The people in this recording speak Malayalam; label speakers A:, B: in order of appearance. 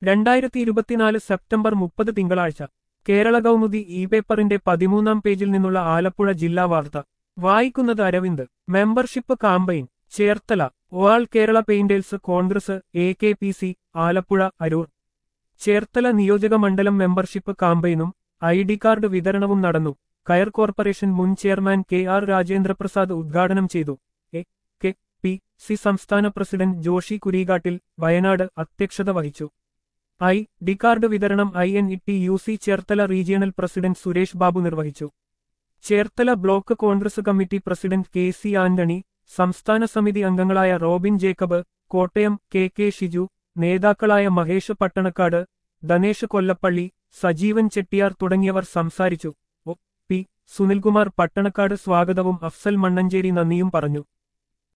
A: രണ്ടായിരത്തി ഇരുപത്തിനാല് സെപ്റ്റംബർ മുപ്പത് തിങ്കളാഴ്ച കേരള കൗമുദി ഇ പേപ്പറിന്റെ പതിമൂന്നാം പേജിൽ നിന്നുള്ള ആലപ്പുഴ ജില്ലാ വാർത്ത വായിക്കുന്നത് Aravind membership campaign Cherthala all Kerala painters Congress A K P C Alappuzha Aroor Cherthala നിയോജക മണ്ഡലം മെമ്പർഷിപ്പ് കാമ്പയിനും ഐ ഡി കാർഡ് വിതരണവും നടന്നു കയർ കോർപ്പറേഷൻ മുൻ ചെയർമാൻ കെ ആർ രാജേന്ദ്രപ്രസാദ് ഉദ്ഘാടനം ചെയ്തു എ കെ പി സി സംസ്ഥാന പ്രസിഡന്റ് ജോഷി കുരീകാട്ടിൽ വയനാട് അധ്യക്ഷത വഹിച്ചു ഐ ഡി കാർഡ് വിതരണം I N E T U C Cherthala regional president Suresh Babu നിർവഹിച്ചു Cherthala block Congress committee president K C Antony സംസ്ഥാന സമിതി അംഗങ്ങളായ Robin Jacob Kottayam K K Shiju നേതാക്കളായ മഹേഷ് പട്ടണക്കാട് ധനേഷ് കൊല്ലപ്പള്ളി സജീവൻ ചെട്ടിയാർ തുടങ്ങിയവർ സംസാരിച്ചു ഒ പി സുനിൽകുമാർ പട്ടണക്കാട് സ്വാഗതവും അഫ്സൽ മണ്ണഞ്ചേരി നന്ദിയും പറഞ്ഞു